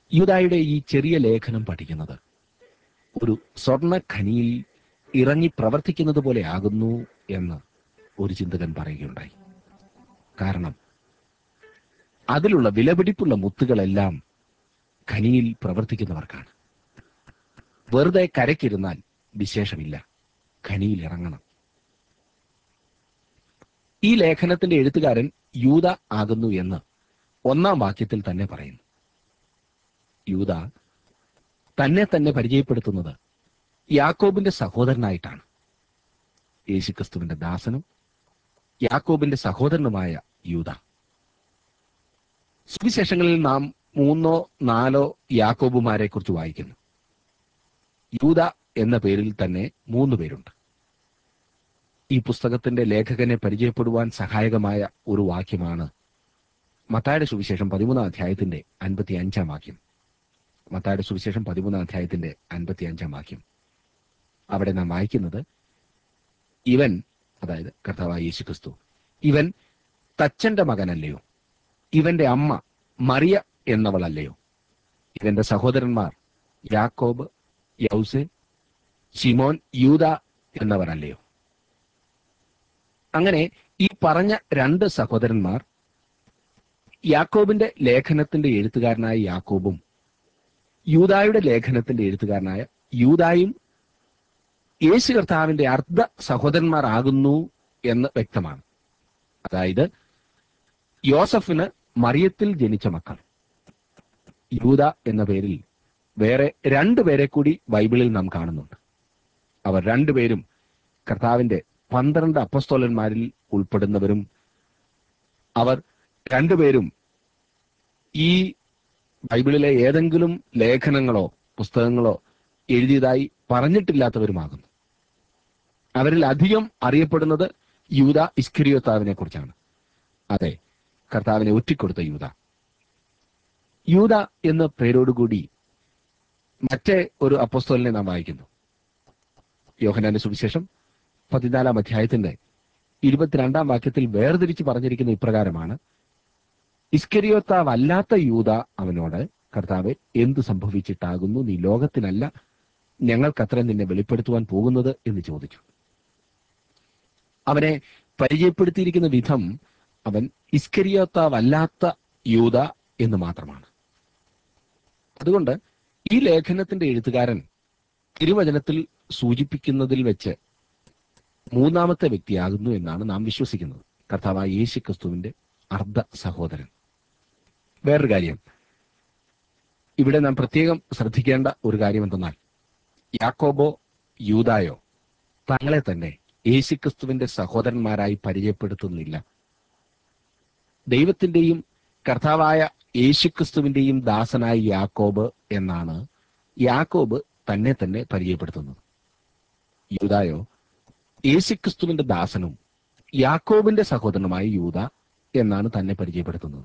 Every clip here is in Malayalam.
യൂതായുടെ ഈ ചെറിയ ലേഖനം പഠിക്കുന്നത് ഒരു സ്വർണ്ണ ഖനിയിൽ ഇറങ്ങി പ്രവർത്തിക്കുന്നത് പോലെ ആകുന്നു എന്ന് ഒരു ചിന്തകൻ പറയുകയുണ്ടായി കാരണം അതിലുള്ള വിലപിടിപ്പുള്ള മുത്തുകളെല്ലാം ഖനിയിൽ പ്രവർത്തിക്കുന്നവർക്കാണ് വെറുതെ കരയ്ക്കിരുന്നാൽ വിശേഷമില്ല ഖനിയിൽ ഇറങ്ങണം ഈ ലേഖനത്തിന്റെ എഴുത്തുകാരൻ യൂത ആകുന്നു എന്ന് ഒന്നാം വാക്യത്തിൽ തന്നെ പറയുന്നു യൂത തന്നെ തന്നെ പരിചയപ്പെടുത്തുന്നത് യാക്കോബിന്റെ സഹോദരനായിട്ടാണ് യേശുക്രിസ്തുവിന്റെ ദാസനും യാക്കോബിന്റെ സഹോദരനുമായ യൂത സുവിശേഷങ്ങളിൽ നാം മൂന്നോ നാലോ യാക്കോബുമാരെ കുറിച്ച് വായിക്കുന്നു യൂത എന്ന പേരിൽ തന്നെ മൂന്ന് പേരുണ്ട് ഈ പുസ്തകത്തിന്റെ ലേഖകനെ പരിചയപ്പെടുവാൻ സഹായകമായ ഒരു വാക്യമാണ് മത്തായുടെ സുവിശേഷം പതിമൂന്നാം അധ്യായത്തിന്റെ അൻപത്തി അഞ്ചാം വാക്യം മത്തായുടെ സുവിശേഷം പതിമൂന്നാം അധ്യായത്തിന്റെ അൻപത്തി അഞ്ചാം വാക്യം അവിടെ നാം വായിക്കുന്നത് ഇവൻ അതായത് കർത്താവായ യേശു ക്രിസ്തു ഇവൻ തച്ചന്റെ മകനല്ലയോ ഇവന്റെ അമ്മ മറിയ എന്നവളല്ലയോ ഇവന്റെ സഹോദരന്മാർ യാക്കോബ് യൗസെ ശിമോൻ യൂത എന്നവരല്ലയോ അങ്ങനെ ഈ പറഞ്ഞ രണ്ട് സഹോദരന്മാർ യാക്കോബിന്റെ ലേഖനത്തിന്റെ എഴുത്തുകാരനായ യാക്കോബും യൂതായുടെ ലേഖനത്തിന്റെ എഴുത്തുകാരനായ യൂതായും യേശു കർത്താവിന്റെ അർദ്ധ സഹോദരന്മാരാകുന്നു എന്ന് വ്യക്തമാണ് അതായത് യോസഫിന് മറിയത്തിൽ ജനിച്ച മക്കൾ യൂത എന്ന പേരിൽ വേറെ രണ്ടുപേരെ കൂടി ബൈബിളിൽ നാം കാണുന്നുണ്ട് അവർ രണ്ടുപേരും കർത്താവിന്റെ പന്ത്രണ്ട് അപ്പസ്തോലന്മാരിൽ ഉൾപ്പെടുന്നവരും അവർ രണ്ടുപേരും ഈ ബൈബിളിലെ ഏതെങ്കിലും ലേഖനങ്ങളോ പുസ്തകങ്ങളോ എഴുതിയതായി പറഞ്ഞിട്ടില്ലാത്തവരുമാകുന്നു അവരിൽ അധികം അറിയപ്പെടുന്നത് യൂത ഇസ്കരിയോത്താവിനെ കുറിച്ചാണ് അതെ കർത്താവിനെ ഒറ്റിക്കൊടുത്ത യൂത യൂത എന്ന പേരോടുകൂടി മറ്റേ ഒരു അപ്പോസ്തോലിനെ നാം വായിക്കുന്നു യോഹനാന്റെ സുവിശേഷം പതിനാലാം അധ്യായത്തിന്റെ ഇരുപത്തിരണ്ടാം വാക്യത്തിൽ വേർതിരിച്ച് പറഞ്ഞിരിക്കുന്ന ഇപ്രകാരമാണ് ഇസ്കരിയോത്താവല്ലാത്ത യൂത അവനോട് കർത്താവ് എന്തു സംഭവിച്ചിട്ടാകുന്നു നീ ലോകത്തിനല്ല ഞങ്ങൾക്കത്ര നിന്നെ വെളിപ്പെടുത്തുവാൻ പോകുന്നത് എന്ന് ചോദിച്ചു അവനെ പരിചയപ്പെടുത്തിയിരിക്കുന്ന വിധം അവൻ ഇസ്കരിയോത്താവല്ലാത്ത യൂത എന്ന് മാത്രമാണ് അതുകൊണ്ട് ഈ ലേഖനത്തിന്റെ എഴുത്തുകാരൻ തിരുവചനത്തിൽ സൂചിപ്പിക്കുന്നതിൽ വെച്ച് മൂന്നാമത്തെ വ്യക്തിയാകുന്നു എന്നാണ് നാം വിശ്വസിക്കുന്നത് കർത്താവായ യേശു ക്രിസ്തുവിന്റെ അർദ്ധ സഹോദരൻ വേറൊരു കാര്യം ഇവിടെ നാം പ്രത്യേകം ശ്രദ്ധിക്കേണ്ട ഒരു കാര്യം എന്തെന്നാൽ യാക്കോബോ യൂതായോ തങ്ങളെ തന്നെ യേശുക്രിസ്തുവിന്റെ സഹോദരന്മാരായി പരിചയപ്പെടുത്തുന്നില്ല ദൈവത്തിന്റെയും കർത്താവായ യേശുക്രിസ്തുവിന്റെയും ദാസനായ യാക്കോബ് എന്നാണ് യാക്കോബ് തന്നെ തന്നെ പരിചയപ്പെടുത്തുന്നത് യൂതായോ യേശുക്രിസ്തുവിന്റെ ദാസനും യാക്കോബിന്റെ സഹോദരനുമായ യൂത എന്നാണ് തന്നെ പരിചയപ്പെടുത്തുന്നത്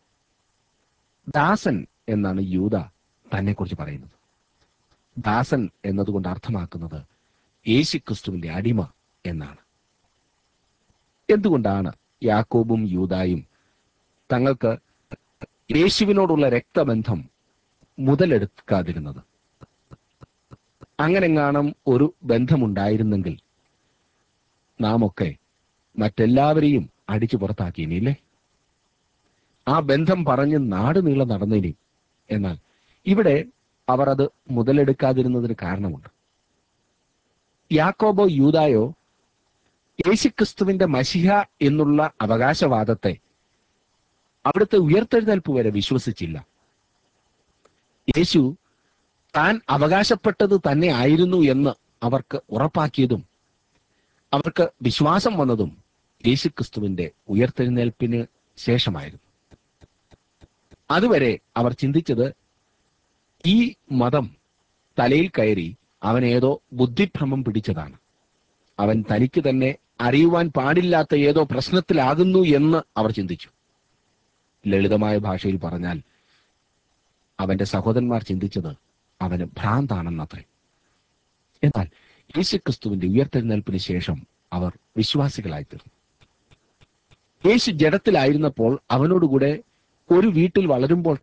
ദാസൻ എന്നാണ് യൂത തന്നെ കുറിച്ച് പറയുന്നത് ദാസൻ എന്നതുകൊണ്ട് അർത്ഥമാക്കുന്നത് യേശുക്രിസ്തുവിന്റെ അടിമ എന്നാണ് എന്തുകൊണ്ടാണ് യാക്കോബും യൂതായും തങ്ങൾക്ക് യേശുവിനോടുള്ള രക്തബന്ധം മുതലെടുക്കാതിരുന്നത് അങ്ങനെങ്ങാനും ഒരു ബന്ധമുണ്ടായിരുന്നെങ്കിൽ നാം ഒക്കെ മറ്റെല്ലാവരെയും അടിച്ചു പുറത്താക്കിയിനില്ലേ ആ ബന്ധം പറഞ്ഞ് നാട് നീളം നടന്നേനി എന്നാൽ ഇവിടെ അവർ അത് മുതലെടുക്കാതിരുന്നതിന് കാരണമുണ്ട് യാക്കോബോ യൂതായോ യേശുക്രിസ്തുവിന്റെ മഷിഹ എന്നുള്ള അവകാശവാദത്തെ അവിടുത്തെ ഉയർത്തെഴുന്നേൽപ്പ് വരെ വിശ്വസിച്ചില്ല യേശു താൻ അവകാശപ്പെട്ടത് തന്നെ ആയിരുന്നു എന്ന് അവർക്ക് ഉറപ്പാക്കിയതും അവർക്ക് വിശ്വാസം വന്നതും യേശുക്രിസ്തുവിന്റെ ഉയർത്തെഴുന്നേൽപ്പിന് ശേഷമായിരുന്നു അതുവരെ അവർ ചിന്തിച്ചത് ഈ മതം തലയിൽ കയറി അവൻ ഏതോ ബുദ്ധിഭ്രമം പിടിച്ചതാണ് അവൻ തനിക്ക് തന്നെ അറിയുവാൻ പാടില്ലാത്ത ഏതോ പ്രശ്നത്തിലാകുന്നു എന്ന് അവർ ചിന്തിച്ചു ലളിതമായ ഭാഷയിൽ പറഞ്ഞാൽ അവന്റെ സഹോദരന്മാർ ചിന്തിച്ചത് അവന് ഭ്രാന്താണെന്നത്രേ എന്നാൽ യേശുക്രിസ്തുവിന്റെ ഉയർത്തെഴുന്നേൽപ്പിന് ശേഷം അവർ വിശ്വാസികളായി തീർന്നു യേശു ജഡത്തിലായിരുന്നപ്പോൾ അവനോടുകൂടെ ഒരു വീട്ടിൽ വളരുമ്പോൾ തന്നെ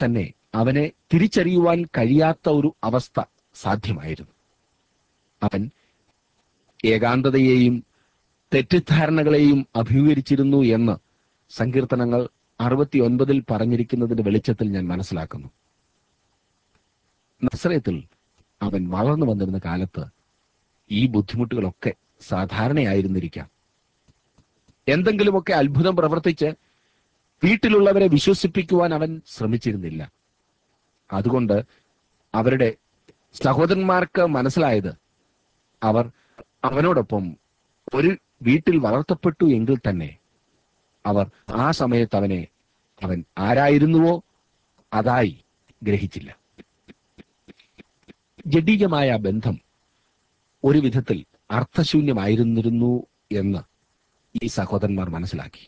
അവനെ തിരിച്ചറിയുവാൻ കഴിയാത്ത ഒരു അവസ്ഥ സാധ്യമായിരുന്നു അവൻ ഏകാന്തതയെയും തെറ്റിദ്ധാരണകളെയും അഭിമുഖീകരിച്ചിരുന്നു എന്ന് സങ്കീർത്തനങ്ങൾ അറുപത്തിയൊൻപതിൽ പറഞ്ഞിരിക്കുന്നതിന്റെ വെളിച്ചത്തിൽ ഞാൻ മനസ്സിലാക്കുന്നു നസ്രയത്തിൽ അവൻ വളർന്നു വന്നിരുന്ന കാലത്ത് ഈ ബുദ്ധിമുട്ടുകളൊക്കെ സാധാരണയായിരുന്നിരിക്കാം എന്തെങ്കിലുമൊക്കെ അത്ഭുതം പ്രവർത്തിച്ച് വീട്ടിലുള്ളവരെ വിശ്വസിപ്പിക്കുവാൻ അവൻ ശ്രമിച്ചിരുന്നില്ല അതുകൊണ്ട് അവരുടെ സഹോദരന്മാർക്ക് മനസ്സിലായത് അവർ അവനോടൊപ്പം ഒരു വീട്ടിൽ വളർത്തപ്പെട്ടു എങ്കിൽ തന്നെ അവർ ആ സമയത്ത് അവനെ അവൻ ആരായിരുന്നുവോ അതായി ഗ്രഹിച്ചില്ല ജഡീകമായ ആ ബന്ധം ഒരു വിധത്തിൽ അർത്ഥശൂന്യമായിരുന്നിരുന്നു എന്ന് ഈ സഹോദരന്മാർ മനസ്സിലാക്കി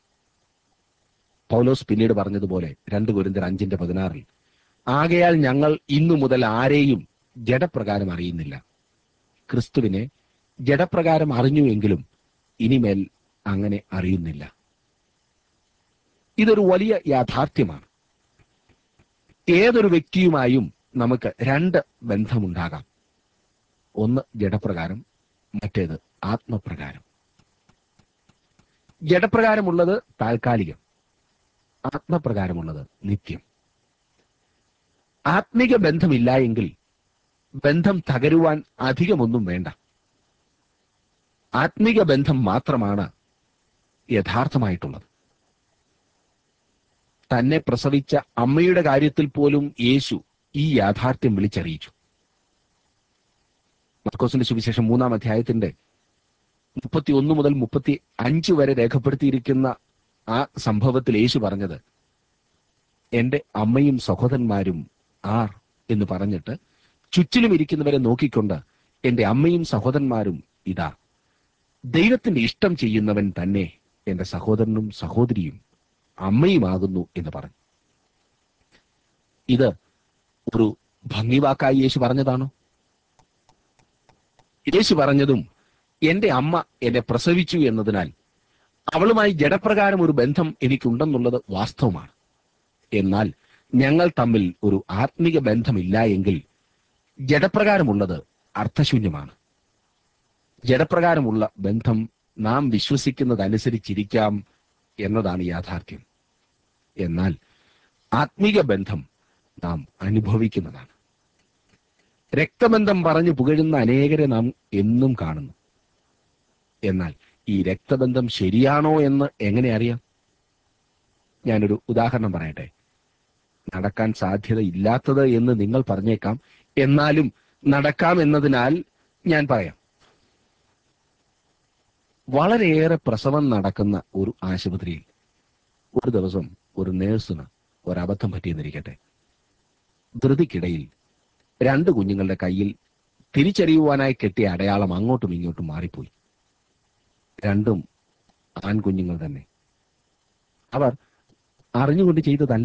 പൗലോസ് പിന്നീട് പറഞ്ഞതുപോലെ രണ്ട് കുരിന്തർ അഞ്ചിന്റെ പതിനാറിൽ ആകയാൽ ഞങ്ങൾ ഇന്നു മുതൽ ആരെയും ജഡപ്രകാരം അറിയുന്നില്ല ക്രിസ്തുവിനെ ജഡപ്രകാരം അറിഞ്ഞുവെങ്കിലും ഇനിമേൽ അങ്ങനെ അറിയുന്നില്ല ഇതൊരു വലിയ യാഥാർത്ഥ്യമാണ് ഏതൊരു വ്യക്തിയുമായും നമുക്ക് രണ്ട് ബന്ധമുണ്ടാകാം ഒന്ന് ജഡപ്രകാരം മറ്റേത് ആത്മപ്രകാരം ജഡപ്രകാരമുള്ളത് താൽക്കാലികം ആത്മപ്രകാരമുള്ളത് നിത്യം ആത്മിക ബന്ധമില്ല എങ്കിൽ ബന്ധം തകരുവാൻ അധികമൊന്നും വേണ്ട ആത്മിക ബന്ധം മാത്രമാണ് യഥാർത്ഥമായിട്ടുള്ളത് തന്നെ പ്രസവിച്ച അമ്മയുടെ കാര്യത്തിൽ പോലും യേശു ഈ യാഥാർത്ഥ്യം വിളിച്ചറിയിച്ചു മർക്കോസിന്റെ സുവിശേഷം മൂന്നാം അധ്യായത്തിന്റെ മുപ്പത്തി ഒന്ന് മുതൽ മുപ്പത്തി അഞ്ച് വരെ രേഖപ്പെടുത്തിയിരിക്കുന്ന ആ സംഭവത്തിൽ യേശു പറഞ്ഞത് എന്റെ അമ്മയും സഹോദരന്മാരും ആർ എന്ന് പറഞ്ഞിട്ട് ചുറ്റിലും ഇരിക്കുന്നവരെ നോക്കിക്കൊണ്ട് എന്റെ അമ്മയും സഹോദരന്മാരും ഇതാ ദൈവത്തിന്റെ ഇഷ്ടം ചെയ്യുന്നവൻ തന്നെ എന്റെ സഹോദരനും സഹോദരിയും അമ്മയുമാകുന്നു എന്ന് പറഞ്ഞു ഇത് ഒരു ഭംഗിവാക്കായി യേശു പറഞ്ഞതാണോ യേശു പറഞ്ഞതും എന്റെ അമ്മ എന്നെ പ്രസവിച്ചു എന്നതിനാൽ അവളുമായി ജഡപ്രകാരം ഒരു ബന്ധം എനിക്കുണ്ടെന്നുള്ളത് വാസ്തവമാണ് എന്നാൽ ഞങ്ങൾ തമ്മിൽ ഒരു ആത്മിക ബന്ധമില്ല എങ്കിൽ ജഡപ്രകാരമുള്ളത് അർത്ഥശൂന്യമാണ് ജഡപ്രകാരമുള്ള ബന്ധം നാം വിശ്വസിക്കുന്നതനുസരിച്ചിരിക്കാം എന്നതാണ് യാഥാർത്ഥ്യം എന്നാൽ ആത്മിക ബന്ധം നാം അനുഭവിക്കുന്നതാണ് രക്തബന്ധം പറഞ്ഞു പുകഴുന്ന അനേകരെ നാം എന്നും കാണുന്നു എന്നാൽ ഈ രക്തബന്ധം ശരിയാണോ എന്ന് എങ്ങനെ അറിയാം ഞാനൊരു ഉദാഹരണം പറയട്ടെ നടക്കാൻ സാധ്യത ഇല്ലാത്തത് എന്ന് നിങ്ങൾ പറഞ്ഞേക്കാം എന്നാലും നടക്കാം എന്നതിനാൽ ഞാൻ പറയാം വളരെയേറെ പ്രസവം നടക്കുന്ന ഒരു ആശുപത്രിയിൽ ഒരു ദിവസം ഒരു നേഴ്സിന് ഒരബദ്ധം പറ്റിയെന്നിരിക്കട്ടെ ധൃതിക്കിടയിൽ രണ്ട് കുഞ്ഞുങ്ങളുടെ കയ്യിൽ തിരിച്ചറിയുവാനായി കെട്ടിയ അടയാളം അങ്ങോട്ടും ഇങ്ങോട്ടും മാറിപ്പോയി രണ്ടും ആൺകുഞ്ഞുങ്ങൾ തന്നെ അവർ അറിഞ്ഞുകൊണ്ട് ചെയ്തതല്ല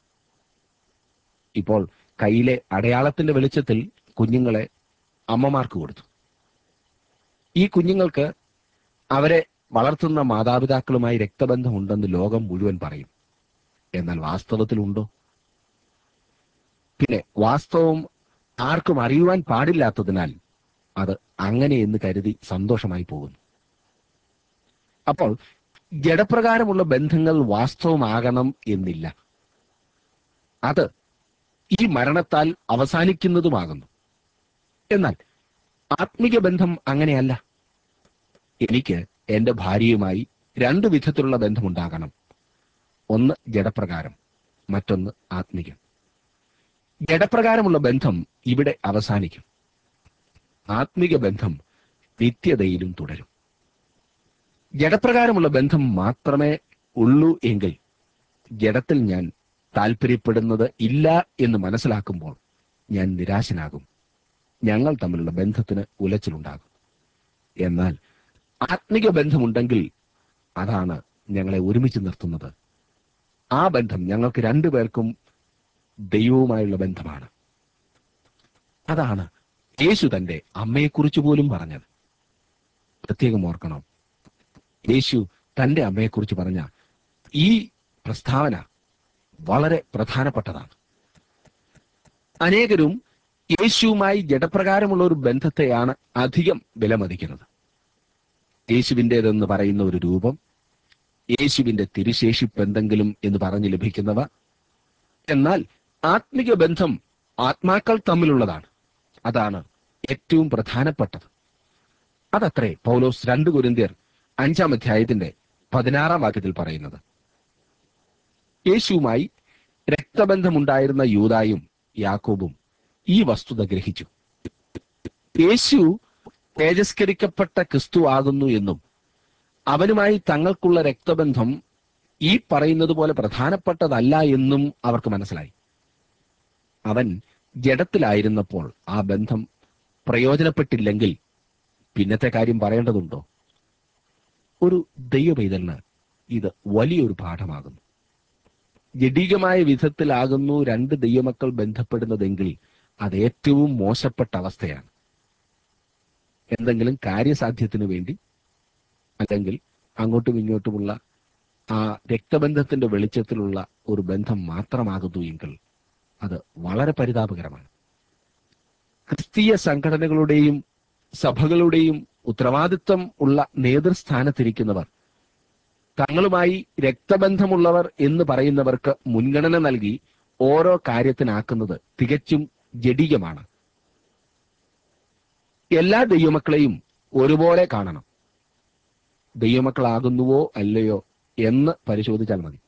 ഇപ്പോൾ കയ്യിലെ അടയാളത്തിന്റെ വെളിച്ചത്തിൽ കുഞ്ഞുങ്ങളെ അമ്മമാർക്ക് കൊടുത്തു ഈ കുഞ്ഞുങ്ങൾക്ക് അവരെ വളർത്തുന്ന മാതാപിതാക്കളുമായി രക്തബന്ധമുണ്ടെന്ന് ലോകം മുഴുവൻ പറയും എന്നാൽ വാസ്തവത്തിലുണ്ടോ പിന്നെ വാസ്തവം ആർക്കും അറിയുവാൻ പാടില്ലാത്തതിനാൽ അത് അങ്ങനെ എന്ന് കരുതി സന്തോഷമായി പോകുന്നു അപ്പോൾ ജഡപ്രകാരമുള്ള ബന്ധങ്ങൾ വാസ്തവമാകണം എന്നില്ല അത് ഈ മരണത്താൽ അവസാനിക്കുന്നതുമാകുന്നു എന്നാൽ ആത്മിക ബന്ധം അങ്ങനെയല്ല എനിക്ക് എന്റെ ഭാര്യയുമായി രണ്ടു വിധത്തിലുള്ള ബന്ധമുണ്ടാകണം ഒന്ന് ജഡപ്രകാരം മറ്റൊന്ന് ആത്മികം ജഡപ്രകാരമുള്ള ബന്ധം ഇവിടെ അവസാനിക്കും ആത്മിക ബന്ധം നിത്യതയിലും തുടരും ജഡപ്രകാരമുള്ള ബന്ധം മാത്രമേ ഉള്ളൂ എങ്കിൽ ജഡത്തിൽ ഞാൻ താല്പര്യപ്പെടുന്നത് ഇല്ല എന്ന് മനസ്സിലാക്കുമ്പോൾ ഞാൻ നിരാശനാകും ഞങ്ങൾ തമ്മിലുള്ള ബന്ധത്തിന് ഉലച്ചിലുണ്ടാകും എന്നാൽ ആത്മിക ബന്ധമുണ്ടെങ്കിൽ അതാണ് ഞങ്ങളെ ഒരുമിച്ച് നിർത്തുന്നത് ആ ബന്ധം ഞങ്ങൾക്ക് രണ്ടുപേർക്കും ദൈവവുമായുള്ള ബന്ധമാണ് അതാണ് യേശു തന്റെ അമ്മയെക്കുറിച്ച് പോലും പറഞ്ഞത് പ്രത്യേകം ഓർക്കണം യേശു തന്റെ അമ്മയെക്കുറിച്ച് പറഞ്ഞ ഈ പ്രസ്താവന വളരെ പ്രധാനപ്പെട്ടതാണ് അനേകരും യേശുവുമായി ജഡപ്രകാരമുള്ള ഒരു ബന്ധത്തെയാണ് അധികം വിലമതിക്കുന്നത് യേശുവിൻ്റെതെന്ന് പറയുന്ന ഒരു രൂപം യേശുവിന്റെ തിരുശേഷിപ്പ് എന്തെങ്കിലും എന്ന് പറഞ്ഞ് ലഭിക്കുന്നവ എന്നാൽ ആത്മിക ബന്ധം ആത്മാക്കൾ തമ്മിലുള്ളതാണ് അതാണ് ഏറ്റവും പ്രധാനപ്പെട്ടത് അതത്രേ പൗലോസ് രണ്ട് കുരിന്തിയർ അഞ്ചാം അധ്യായത്തിന്റെ പതിനാറാം വാക്യത്തിൽ പറയുന്നത് യേശുവുമായി രക്തബന്ധമുണ്ടായിരുന്ന യൂതായും യാക്കോബും ഈ വസ്തുത ഗ്രഹിച്ചു യേശു തേജസ്കരിക്കപ്പെട്ട ക്രിസ്തു ആകുന്നു എന്നും അവനുമായി തങ്ങൾക്കുള്ള രക്തബന്ധം ഈ പറയുന്നത് പോലെ പ്രധാനപ്പെട്ടതല്ല എന്നും അവർക്ക് മനസ്സിലായി അവൻ ജഡത്തിലായിരുന്നപ്പോൾ ആ ബന്ധം പ്രയോജനപ്പെട്ടില്ലെങ്കിൽ പിന്നത്തെ കാര്യം പറയേണ്ടതുണ്ടോ ഒരു ദൈവപൈതലിന് ഇത് വലിയൊരു പാഠമാകുന്നു ജഡീകമായ വിധത്തിലാകുന്നു രണ്ട് ദൈവമക്കൾ ബന്ധപ്പെടുന്നതെങ്കിൽ അത് ഏറ്റവും മോശപ്പെട്ട അവസ്ഥയാണ് എന്തെങ്കിലും കാര്യസാധ്യത്തിന് വേണ്ടി അല്ലെങ്കിൽ അങ്ങോട്ടും ഇങ്ങോട്ടുമുള്ള ആ രക്തബന്ധത്തിന്റെ വെളിച്ചത്തിലുള്ള ഒരു ബന്ധം മാത്രമാകുന്നു എങ്കിൽ അത് വളരെ പരിതാപകരമാണ് ക്രിസ്തീയ സംഘടനകളുടെയും സഭകളുടെയും ഉത്തരവാദിത്വം ഉള്ള നേതൃസ്ഥാനത്തിരിക്കുന്നവർ തങ്ങളുമായി രക്തബന്ധമുള്ളവർ എന്ന് പറയുന്നവർക്ക് മുൻഗണന നൽകി ഓരോ കാര്യത്തിനാക്കുന്നത് തികച്ചും ജഡികമാണ് എല്ലാ ദൈവമക്കളെയും ഒരുപോലെ കാണണം ദൈവമക്കളാകുന്നുവോ അല്ലയോ എന്ന് പരിശോധിച്ചാൽ മതി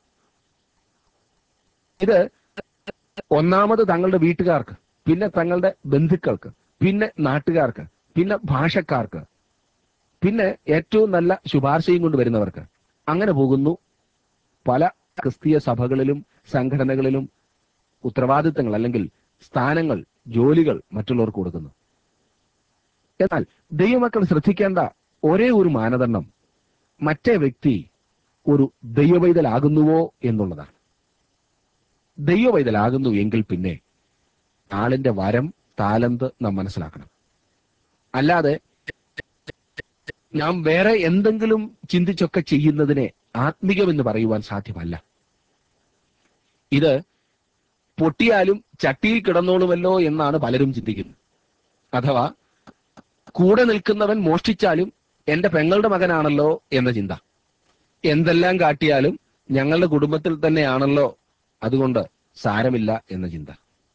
ഇത് ഒന്നാമത് തങ്ങളുടെ വീട്ടുകാർക്ക് പിന്നെ തങ്ങളുടെ ബന്ധുക്കൾക്ക് പിന്നെ നാട്ടുകാർക്ക് പിന്നെ ഭാഷക്കാർക്ക് പിന്നെ ഏറ്റവും നല്ല ശുപാർശയും കൊണ്ട് വരുന്നവർക്ക് അങ്ങനെ പോകുന്നു പല ക്രിസ്തീയ സഭകളിലും സംഘടനകളിലും ഉത്തരവാദിത്തങ്ങൾ അല്ലെങ്കിൽ സ്ഥാനങ്ങൾ ജോലികൾ മറ്റുള്ളവർക്ക് കൊടുക്കുന്നു എന്നാൽ ദൈവമക്കൾ ശ്രദ്ധിക്കേണ്ട ഒരേ ഒരു മാനദണ്ഡം മറ്റേ വ്യക്തി ഒരു ദൈവവൈതലാകുന്നുവോ എന്നുള്ളതാണ് ദൈവവൈതലാകുന്നു എങ്കിൽ പിന്നെ ആളിന്റെ വരം താലന്ത് നാം മനസ്സിലാക്കണം അല്ലാതെ നാം വേറെ എന്തെങ്കിലും ചിന്തിച്ചൊക്കെ ചെയ്യുന്നതിനെ ആത്മികമെന്ന് പറയുവാൻ സാധ്യമല്ല ഇത് പൊട്ടിയാലും ചട്ടിയിൽ കിടന്നോളുമല്ലോ എന്നാണ് പലരും ചിന്തിക്കുന്നത് അഥവാ കൂടെ നിൽക്കുന്നവൻ മോഷ്ടിച്ചാലും എന്റെ പെങ്ങളുടെ മകനാണല്ലോ എന്ന ചിന്ത എന്തെല്ലാം കാട്ടിയാലും ഞങ്ങളുടെ കുടുംബത്തിൽ തന്നെയാണല്ലോ അതുകൊണ്ട് സാരമില്ല എന്ന ചിന്ത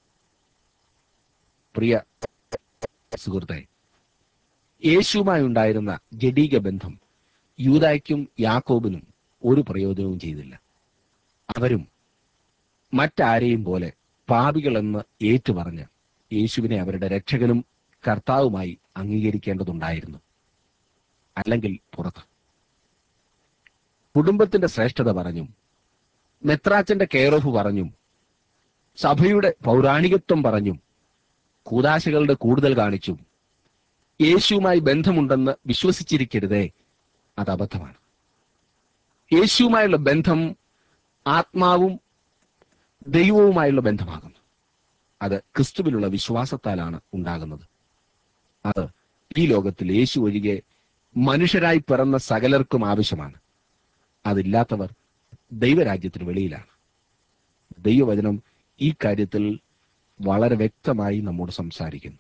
പ്രിയ സുഹൃത്തെ യേശുവുമായി ഉണ്ടായിരുന്ന ജഡീക ബന്ധം യൂതായ്ക്കും യാക്കോബിനും ഒരു പ്രയോജനവും ചെയ്തില്ല അവരും മറ്റാരെയും പോലെ പാപികളെന്ന് ഏറ്റുപറഞ്ഞ് യേശുവിനെ അവരുടെ രക്ഷകനും കർത്താവുമായി അംഗീകരിക്കേണ്ടതുണ്ടായിരുന്നു അല്ലെങ്കിൽ പുറത്ത് കുടുംബത്തിന്റെ ശ്രേഷ്ഠത പറഞ്ഞും മെത്രാച്ചന്റെ കെയർ ഓഫ് പറഞ്ഞും സഭയുടെ പൗരാണികത്വം പറഞ്ഞും കൂതാശകളുടെ കൂടുതൽ കാണിച്ചും യേശുവുമായി ബന്ധമുണ്ടെന്ന് വിശ്വസിച്ചിരിക്കരുതേ അത് അബദ്ധമാണ് യേശുവുമായുള്ള ബന്ധം ആത്മാവും ദൈവവുമായുള്ള ബന്ധമാകുന്നു അത് ക്രിസ്തുവിലുള്ള വിശ്വാസത്താലാണ് ഉണ്ടാകുന്നത് അത് ഈ ലോകത്തിൽ യേശു ഒഴികെ മനുഷ്യരായി പിറന്ന സകലർക്കും ആവശ്യമാണ് അതില്ലാത്തവർ ദൈവരാജ്യത്തിന് വെളിയിലാണ് ദൈവവചനം ഈ കാര്യത്തിൽ വളരെ വ്യക്തമായി നമ്മോട് സംസാരിക്കുന്നു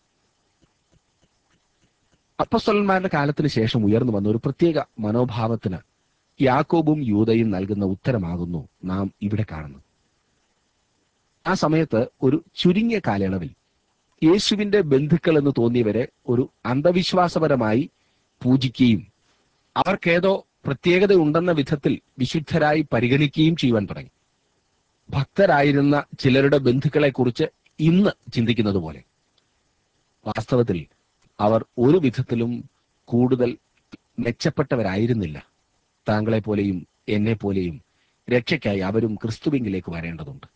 അപ്പസ്വലന്മാരുടെ കാലത്തിന് ശേഷം ഉയർന്നു വന്ന ഒരു പ്രത്യേക മനോഭാവത്തിന് യാക്കോബും യൂതയും നൽകുന്ന ഉത്തരമാകുന്നു നാം ഇവിടെ കാണുന്നത് ആ സമയത്ത് ഒരു ചുരുങ്ങിയ കാലയളവിൽ യേശുവിന്റെ ബന്ധുക്കൾ എന്ന് തോന്നിയവരെ ഒരു അന്ധവിശ്വാസപരമായി പൂജിക്കുകയും അവർക്കേതോ പ്രത്യേകത ഉണ്ടെന്ന വിധത്തിൽ വിശുദ്ധരായി പരിഗണിക്കുകയും ചെയ്യുവാൻ തുടങ്ങി ഭക്തരായിരുന്ന ചിലരുടെ ബന്ധുക്കളെ കുറിച്ച് ഇന്ന് ചിന്തിക്കുന്നത് പോലെ വാസ്തവത്തിൽ അവർ ഒരു വിധത്തിലും കൂടുതൽ മെച്ചപ്പെട്ടവരായിരുന്നില്ല താങ്കളെ പോലെയും എന്നെ പോലെയും രക്ഷയ്ക്കായി അവരും ക്രിസ്തുവിങ്കിലേക്ക് വരേണ്ടതുണ്ട്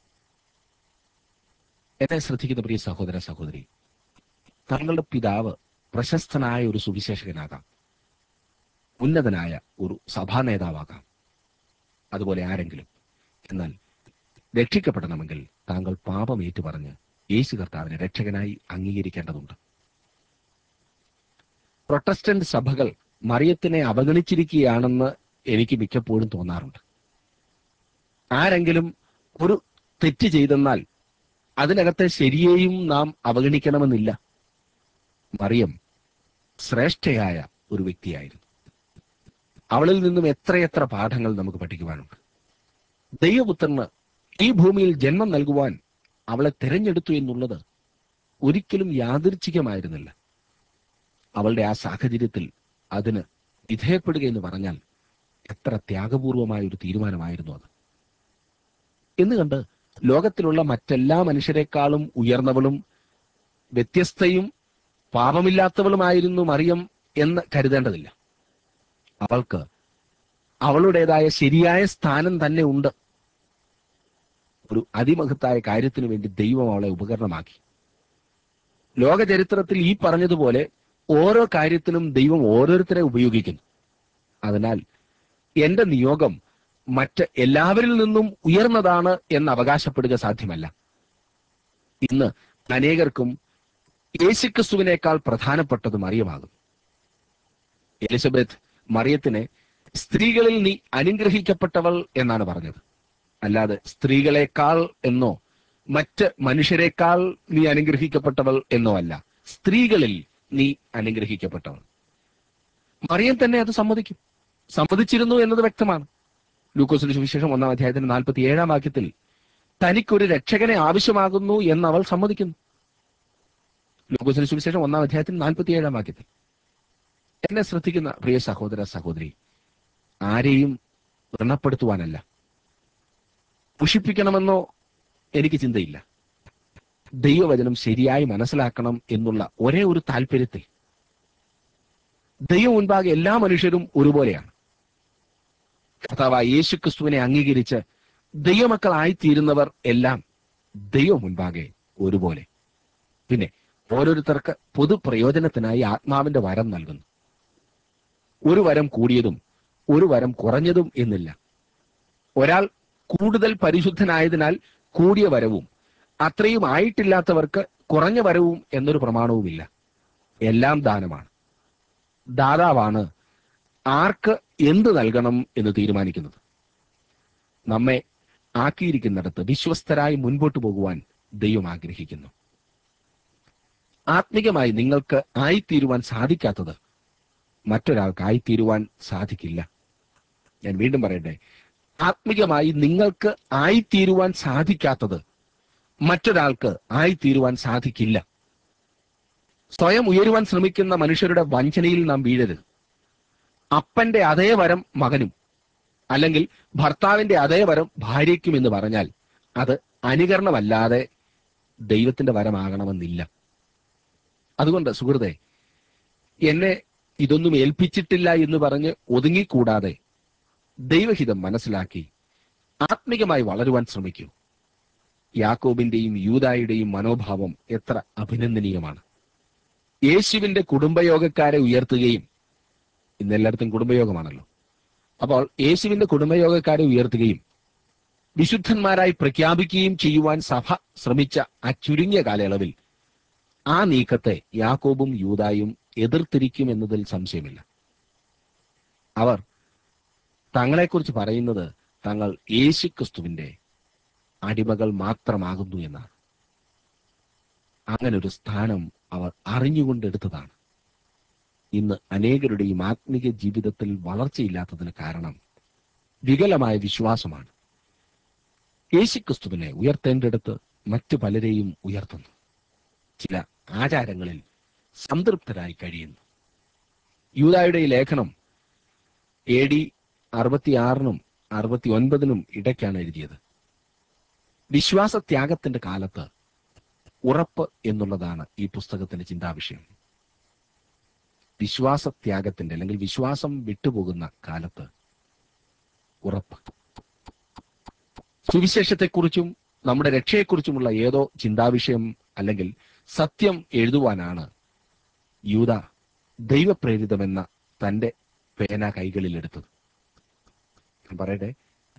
എന്നെ ശ്രദ്ധിക്കുന്ന പ്രിയ സഹോദര സഹോദരി താങ്കളുടെ പിതാവ് പ്രശസ്തനായ ഒരു സുവിശേഷകനാകാം ഉന്നതനായ ഒരു സഭാ നേതാവാകാം അതുപോലെ ആരെങ്കിലും എന്നാൽ രക്ഷിക്കപ്പെടണമെങ്കിൽ താങ്കൾ പാപം ഏറ്റുപറഞ്ഞ് യേശു കർത്താവിനെ രക്ഷകനായി അംഗീകരിക്കേണ്ടതുണ്ട് പ്രൊട്ടസ്റ്റന്റ് സഭകൾ മറിയത്തിനെ അവഗണിച്ചിരിക്കുകയാണെന്ന് എനിക്ക് മിക്കപ്പോഴും തോന്നാറുണ്ട് ആരെങ്കിലും ഒരു തെറ്റ് ചെയ്തെന്നാൽ അതിനകത്തെ ശരിയെയും നാം അവഗണിക്കണമെന്നില്ല മറിയം ശ്രേഷ്ഠയായ ഒരു വ്യക്തിയായിരുന്നു അവളിൽ നിന്നും എത്രയെത്ര പാഠങ്ങൾ നമുക്ക് പഠിക്കുവാനുണ്ട് ദൈവപുത്രന് ഈ ഭൂമിയിൽ ജന്മം നൽകുവാൻ അവളെ തിരഞ്ഞെടുത്തു എന്നുള്ളത് ഒരിക്കലും യാദൃച്ഛികമായിരുന്നില്ല അവളുടെ ആ സാഹചര്യത്തിൽ അതിന് വിധേയപ്പെടുക എന്ന് പറഞ്ഞാൽ എത്ര ത്യാഗപൂർവമായ ഒരു തീരുമാനമായിരുന്നു അത് എന്ന് കണ്ട് ലോകത്തിലുള്ള മറ്റെല്ലാ മനുഷ്യരെക്കാളും ഉയർന്നവളും വ്യത്യസ്തയും പാപമില്ലാത്തവളുമായിരുന്നു മറിയം എന്ന് കരുതേണ്ടതില്ല അവൾക്ക് അവളുടേതായ ശരിയായ സ്ഥാനം തന്നെ ഉണ്ട് ഒരു അതിമഹത്തായ കാര്യത്തിനു വേണ്ടി ദൈവം അവളെ ഉപകരണമാക്കി ലോക ചരിത്രത്തിൽ ഈ പറഞ്ഞതുപോലെ ഓരോ കാര്യത്തിനും ദൈവം ഓരോരുത്തരെ ഉപയോഗിക്കുന്നു അതിനാൽ എന്റെ നിയോഗം മറ്റ് എല്ലാവരിൽ നിന്നും ഉയർന്നതാണ് എന്ന് അവകാശപ്പെടുക സാധ്യമല്ല ഇന്ന് അനേകർക്കും യേശുക്രിസ്തുവിനേക്കാൾ പ്രധാനപ്പെട്ടത് മറിയമാകും എലിസബത്ത് മറിയത്തിനെ സ്ത്രീകളിൽ നീ അനുഗ്രഹിക്കപ്പെട്ടവൾ എന്നാണ് പറഞ്ഞത് അല്ലാതെ സ്ത്രീകളെക്കാൾ എന്നോ മറ്റ് മനുഷ്യരെക്കാൾ നീ അനുഗ്രഹിക്കപ്പെട്ടവൾ എന്നോ അല്ല സ്ത്രീകളിൽ നീ അനുഗ്രഹിക്കപ്പെട്ടവൾ മറിയം തന്നെ അത് സമ്മതിക്കും സമ്മതിച്ചിരുന്നു എന്നത് വ്യക്തമാണ് ലൂക്കോസിന്റെ സുവിശേഷം ഒന്നാം അധ്യായത്തിന്റെ നാൽപ്പത്തി ഏഴാം വാക്യത്തിൽ തനിക്കൊരു രക്ഷകനെ ആവശ്യമാകുന്നു എന്ന് അവൾ സമ്മതിക്കുന്നു ലൂക്കോസിന്റെ സുവിശേഷം ഒന്നാം അധ്യായത്തിന് നാൽപ്പത്തി ഏഴാം വാക്യത്തിൽ എന്നെ ശ്രദ്ധിക്കുന്ന പ്രിയ സഹോദര സഹോദരി ആരെയും വ്രണപ്പെടുത്തുവാനല്ല പുഷിപ്പിക്കണമെന്നോ എനിക്ക് ചിന്തയില്ല ദൈവവചനം ശരിയായി മനസ്സിലാക്കണം എന്നുള്ള ഒരേ ഒരു താല്പര്യത്തിൽ ദൈവം മുൻപാകെ എല്ലാ മനുഷ്യരും ഒരുപോലെയാണ് കർത്താവായ യേശു ക്രിസ്തുവിനെ അംഗീകരിച്ച് ദൈവമക്കളായിത്തീരുന്നവർ എല്ലാം ദൈവം മുൻപാകെ ഒരുപോലെ പിന്നെ ഓരോരുത്തർക്ക് പൊതു പ്രയോജനത്തിനായി ആത്മാവിന്റെ വരം നൽകുന്നു ഒരു വരം കൂടിയതും ഒരു വരം കുറഞ്ഞതും എന്നില്ല ഒരാൾ കൂടുതൽ പരിശുദ്ധനായതിനാൽ കൂടിയ വരവും അത്രയും ആയിട്ടില്ലാത്തവർക്ക് കുറഞ്ഞ വരവും എന്നൊരു പ്രമാണവുമില്ല എല്ലാം ദാനമാണ് ദാതാവാണ് ആർക്ക് എന്ത് നൽകണം എന്ന് തീരുമാനിക്കുന്നത് നമ്മെ ആക്കിയിരിക്കുന്നിടത്ത് വിശ്വസ്തരായി മുൻപോട്ട് പോകുവാൻ ദൈവം ആഗ്രഹിക്കുന്നു ആത്മികമായി നിങ്ങൾക്ക് ആയിത്തീരുവാൻ സാധിക്കാത്തത് മറ്റൊരാൾക്ക് ആയിത്തീരുവാൻ സാധിക്കില്ല ഞാൻ വീണ്ടും പറയട്ടെ ആത്മികമായി നിങ്ങൾക്ക് ആയിത്തീരുവാൻ സാധിക്കാത്തത് മറ്റൊരാൾക്ക് ആയിത്തീരുവാൻ സാധിക്കില്ല സ്വയം ഉയരുവാൻ ശ്രമിക്കുന്ന മനുഷ്യരുടെ വഞ്ചനയിൽ നാം വീഴരുത് അപ്പന്റെ അതേ വരം മകനും അല്ലെങ്കിൽ ഭർത്താവിന്റെ അതേ വരം ഭാര്യയ്ക്കും എന്ന് പറഞ്ഞാൽ അത് അനുകരണമല്ലാതെ ദൈവത്തിന്റെ വരമാകണമെന്നില്ല അതുകൊണ്ട് സുഹൃത്തെ എന്നെ ഇതൊന്നും ഏൽപ്പിച്ചിട്ടില്ല എന്ന് പറഞ്ഞ് ഒതുങ്ങിക്കൂടാതെ ദൈവഹിതം മനസ്സിലാക്കി ആത്മികമായി വളരുവാൻ ശ്രമിക്കൂ യാക്കോബിന്റെയും യൂതായുടെയും മനോഭാവം എത്ര അഭിനന്ദനീയമാണ് യേശുവിന്റെ കുടുംബയോഗക്കാരെ ഉയർത്തുകയും ഇന്ന് എല്ലായിടത്തും കുടുംബയോഗമാണല്ലോ അപ്പോൾ യേശുവിന്റെ കുടുംബയോഗക്കാരെ ഉയർത്തുകയും വിശുദ്ധന്മാരായി പ്രഖ്യാപിക്കുകയും ചെയ്യുവാൻ സഭ ശ്രമിച്ച ആ ചുരുങ്ങിയ കാലയളവിൽ ആ നീക്കത്തെ യാക്കോബും യൂതായും എതിർത്തിരിക്കുമെന്നതിൽ സംശയമില്ല അവർ തങ്ങളെക്കുറിച്ച് പറയുന്നത് തങ്ങൾ യേശുക്രിസ്തുവിന്റെ അടിമകൾ മാത്രമാകുന്നു എന്നാണ് അങ്ങനെ ഒരു സ്ഥാനം അവർ അറിഞ്ഞുകൊണ്ടെടുത്തതാണ് ഇന്ന് അനേകരുടെയും ആത്മീക ജീവിതത്തിൽ വളർച്ചയില്ലാത്തതിന് കാരണം വികലമായ വിശ്വാസമാണ് യേശുക്രിസ്തുവിനെ ഉയർത്തേണ്ടിടത്ത് മറ്റു പലരെയും ഉയർത്തുന്നു ചില ആചാരങ്ങളിൽ സംതൃപ്തരായി കഴിയുന്നു യൂതായുടെ ഈ ലേഖനം എ ഡി അറുപത്തിയാറിനും അറുപത്തി ഒൻപതിനും ഇടയ്ക്കാണ് എഴുതിയത് വിശ്വാസത്യാഗത്തിന്റെ കാലത്ത് ഉറപ്പ് എന്നുള്ളതാണ് ഈ പുസ്തകത്തിന്റെ ചിന്താവിഷയം വിശ്വാസത്യാഗത്തിന്റെ അല്ലെങ്കിൽ വിശ്വാസം വിട്ടുപോകുന്ന കാലത്ത് ഉറപ്പ് സുവിശേഷത്തെക്കുറിച്ചും നമ്മുടെ രക്ഷയെക്കുറിച്ചുമുള്ള ഏതോ ചിന്താവിഷയം അല്ലെങ്കിൽ സത്യം എഴുതുവാനാണ് യൂത ദൈവപ്രേരിതമെന്ന തന്റെ പേന കൈകളിൽ എടുത്തത് ഞാൻ പറയട്ടെ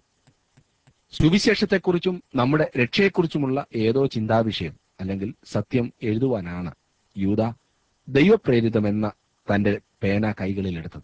സുവിശേഷത്തെക്കുറിച്ചും നമ്മുടെ രക്ഷയെക്കുറിച്ചുമുള്ള ഏതോ ചിന്താവിഷയം അല്ലെങ്കിൽ സത്യം എഴുതുവാനാണ് യൂത ദൈവപ്രേരിതമെന്ന തന്റെ പേന കൈകളിൽ എടുത്തത്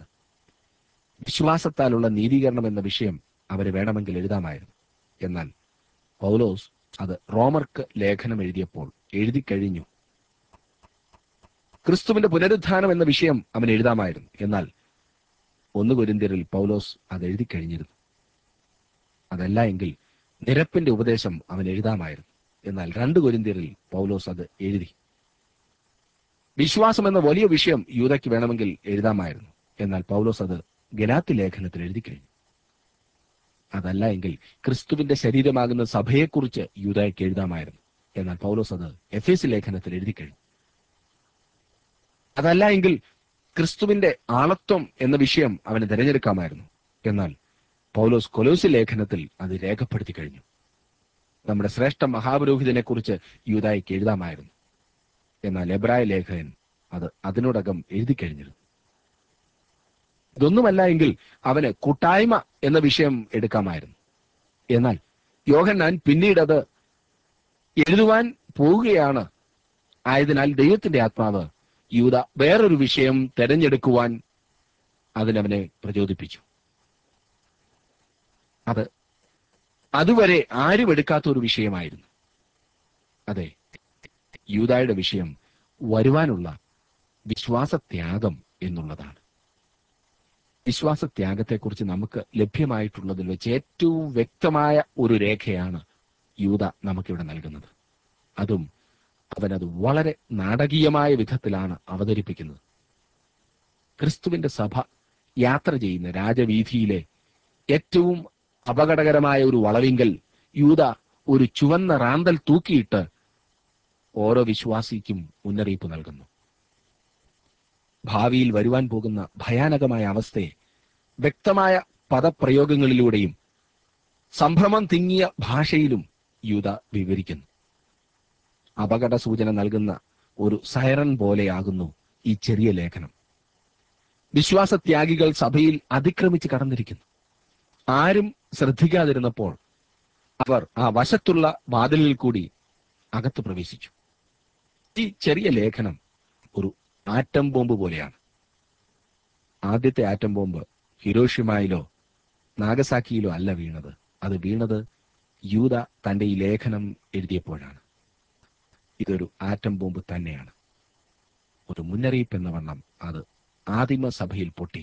വിശ്വാസത്താലുള്ള നീതീകരണം എന്ന വിഷയം അവര് വേണമെങ്കിൽ എഴുതാമായിരുന്നു എന്നാൽ പൗലോസ് അത് റോമർക്ക് ലേഖനം എഴുതിയപ്പോൾ എഴുതി കഴിഞ്ഞു ക്രിസ്തുവിന്റെ പുനരുത്ഥാനം എന്ന വിഷയം അവൻ എഴുതാമായിരുന്നു എന്നാൽ ഒന്ന് കുരിന്തിയരിൽ പൗലോസ് അത് എഴുതി കഴിഞ്ഞിരുന്നു അതല്ല എങ്കിൽ നിരപ്പിന്റെ ഉപദേശം അവൻ എഴുതാമായിരുന്നു എന്നാൽ രണ്ട് കുരിന്തിയരിൽ പൗലോസ് അത് എഴുതി വിശ്വാസം എന്ന വലിയ വിഷയം യൂതയ്ക്ക് വേണമെങ്കിൽ എഴുതാമായിരുന്നു എന്നാൽ പൗലോസ് അത് ഗലാത്തി ലേഖനത്തിൽ എഴുതി കഴിഞ്ഞു അതല്ല എങ്കിൽ ക്രിസ്തുവിന്റെ ശരീരമാകുന്ന സഭയെക്കുറിച്ച് യൂതയ്ക്ക് എഴുതാമായിരുന്നു എന്നാൽ പൗലോസ് അത് എഫ് എസ് ലേഖനത്തിൽ എഴുതി കഴിഞ്ഞു അതല്ല എങ്കിൽ ക്രിസ്തുവിന്റെ ആളത്വം എന്ന വിഷയം അവന് തിരഞ്ഞെടുക്കാമായിരുന്നു എന്നാൽ പൗലോസ് കൊലോസി ലേഖനത്തിൽ അത് രേഖപ്പെടുത്തി കഴിഞ്ഞു നമ്മുടെ ശ്രേഷ്ഠ മഹാപുരോഹിതനെ കുറിച്ച് യൂതായിക്ക് എഴുതാമായിരുന്നു എന്നാൽ എബ്രായ ലേഖകൻ അത് അതിനോടകം എഴുതി കഴിഞ്ഞിരുന്നു ഇതൊന്നുമല്ല എങ്കിൽ അവന് കൂട്ടായ്മ എന്ന വിഷയം എടുക്കാമായിരുന്നു എന്നാൽ യോഹന്നാൻ പിന്നീട് അത് എഴുതുവാൻ പോവുകയാണ് ആയതിനാൽ ദൈവത്തിന്റെ ആത്മാവ് യൂത വേറൊരു വിഷയം തെരഞ്ഞെടുക്കുവാൻ അതിനവനെ പ്രചോദിപ്പിച്ചു അത് അതുവരെ ആരും എടുക്കാത്ത ഒരു വിഷയമായിരുന്നു അതെ യൂതായുടെ വിഷയം വരുവാനുള്ള വിശ്വാസത്യാഗം എന്നുള്ളതാണ് വിശ്വാസത്യാഗത്തെക്കുറിച്ച് നമുക്ക് ലഭ്യമായിട്ടുള്ളതിൽ വെച്ച് ഏറ്റവും വ്യക്തമായ ഒരു രേഖയാണ് യൂത നമുക്കിവിടെ നൽകുന്നത് അതും അവനത് വളരെ നാടകീയമായ വിധത്തിലാണ് അവതരിപ്പിക്കുന്നത് ക്രിസ്തുവിന്റെ സഭ യാത്ര ചെയ്യുന്ന രാജവീഥിയിലെ ഏറ്റവും അപകടകരമായ ഒരു വളവിങ്കൽ യൂത ഒരു ചുവന്ന റാന്തൽ തൂക്കിയിട്ട് ഓരോ വിശ്വാസിക്കും മുന്നറിയിപ്പ് നൽകുന്നു ഭാവിയിൽ വരുവാൻ പോകുന്ന ഭയാനകമായ അവസ്ഥയെ വ്യക്തമായ പദപ്രയോഗങ്ങളിലൂടെയും സംഭ്രമം തിങ്ങിയ ഭാഷയിലും യൂത വിവരിക്കുന്നു അപകട സൂചന നൽകുന്ന ഒരു സൈറൻ പോലെയാകുന്നു ഈ ചെറിയ ലേഖനം വിശ്വാസത്യാഗികൾ സഭയിൽ അതിക്രമിച്ച് കടന്നിരിക്കുന്നു ആരും ശ്രദ്ധിക്കാതിരുന്നപ്പോൾ അവർ ആ വശത്തുള്ള വാതിലിൽ കൂടി അകത്ത് പ്രവേശിച്ചു ഈ ചെറിയ ലേഖനം ഒരു ആറ്റം ബോംബ് പോലെയാണ് ആദ്യത്തെ ആറ്റം ബോംബ് ഹിരോഷിമായിലോ നാഗസാക്കിയിലോ അല്ല വീണത് അത് വീണത് യൂത തന്റെ ഈ ലേഖനം എഴുതിയപ്പോഴാണ് ഇതൊരു ആറ്റം ബോംബ് തന്നെയാണ് ഒരു മുന്നറിയിപ്പ് എന്ന വണ്ണം അത് ആദിമ സഭയിൽ പൊട്ടി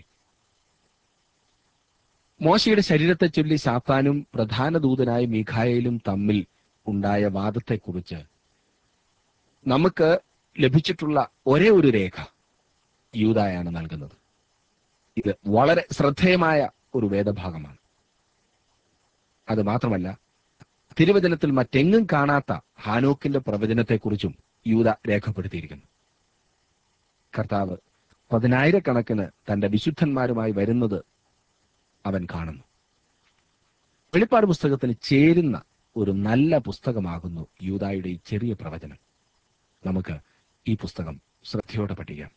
മോശയുടെ ശരീരത്തെ ചൊല്ലി സാത്താനും പ്രധാന ദൂതനായ മീഖായയിലും തമ്മിൽ ഉണ്ടായ വാദത്തെക്കുറിച്ച് നമുക്ക് ലഭിച്ചിട്ടുള്ള ഒരേ ഒരു രേഖ യൂതായാണ് നൽകുന്നത് ഇത് വളരെ ശ്രദ്ധേയമായ ഒരു വേദഭാഗമാണ് അത് മാത്രമല്ല തിരുവചനത്തിൽ മറ്റെങ്ങും കാണാത്ത ഹാനോക്കിന്റെ പ്രവചനത്തെക്കുറിച്ചും യൂത രേഖപ്പെടുത്തിയിരിക്കുന്നു കർത്താവ് പതിനായിരക്കണക്കിന് തന്റെ വിശുദ്ധന്മാരുമായി വരുന്നത് അവൻ കാണുന്നു വെളിപ്പാട് പുസ്തകത്തിന് ചേരുന്ന ഒരു നല്ല പുസ്തകമാകുന്നു യൂതായുടെ ഈ ചെറിയ പ്രവചനം നമുക്ക് ഈ പുസ്തകം ശ്രദ്ധയോടെ പഠിക്കാം